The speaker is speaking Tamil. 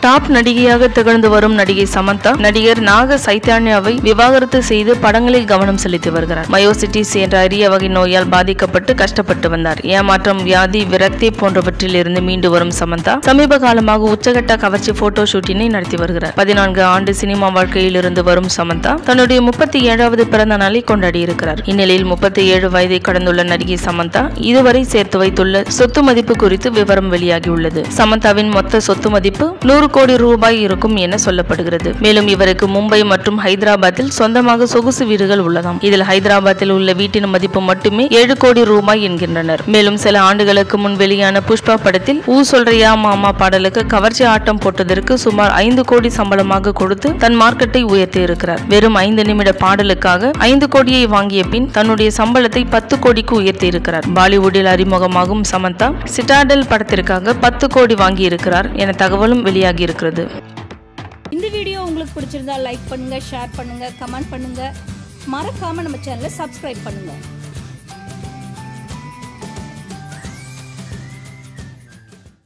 டாப் நடிகையாக திகழ்ந்து வரும் நடிகை சமந்தா நடிகர் நாக சைத்தன்யாவை விவாகரத்து செய்து படங்களில் கவனம் செலுத்தி வருகிறார் மயோசிட்டிஸ் என்ற அரிய வகை நோயால் பாதிக்கப்பட்டு கஷ்டப்பட்டு வந்தார் ஏமாற்றம் வியாதி விரக்தி போன்றவற்றில் இருந்து மீண்டு வரும் சமந்தா சமீப காலமாக உச்சகட்ட கவர்ச்சி போட்டோ ஷூட்டினை நடத்தி வருகிறார் பதினான்கு ஆண்டு சினிமா வாழ்க்கையில் இருந்து வரும் சமந்தா தன்னுடைய முப்பத்தி ஏழாவது பிறந்த நாளை கொண்டாடி இருக்கிறார் இந்நிலையில் முப்பத்தி ஏழு வயதை கடந்துள்ள நடிகை சமந்தா இதுவரை சேர்த்து வைத்துள்ள சொத்து மதிப்பு குறித்து விவரம் வெளியாகியுள்ளது சமந்தாவின் மொத்த சொத்து மதிப்பு நூறு கோடி ரூபாய் இருக்கும் என சொல்லப்படுகிறது மேலும் இவருக்கு மும்பை மற்றும் ஹைதராபாத்தில் சொந்தமாக சொகுசு வீடுகள் உள்ளதாம் இதில் ஹைதராபாத்தில் உள்ள வீட்டின் மதிப்பு மட்டுமே ஏழு கோடி ரூபாய் என்கின்றனர் மேலும் சில ஆண்டுகளுக்கு முன் வெளியான புஷ்பா படத்தில் ஊ சொல்றியா மாமா பாடலுக்கு கவர்ச்சி ஆட்டம் போட்டதற்கு சுமார் ஐந்து கோடி சம்பளமாக கொடுத்து தன் மார்க்கெட்டை உயர்த்தி இருக்கிறார் வெறும் ஐந்து நிமிட பாடலுக்காக ஐந்து கோடியை வாங்கிய பின் தன்னுடைய சம்பளத்தை பத்து கோடிக்கு உயர்த்தி இருக்கிறார் பாலிவுட்டில் அறிமுகமாகும் சமந்தா சிட்டாடல் படத்திற்காக பத்து கோடி வாங்கி இருக்கிறார் என தகவலும் வெளியாகி இருக்கிறது இந்த வீடியோ உங்களுக்கு பிடிச்சிருந்தா லைக் பண்ணுங்க ஷேர் பண்ணுங்க கமெண்ட் பண்ணுங்க மறக்காம நம்ம சேனலை சப்ஸ்கிரைப் பண்ணுங்க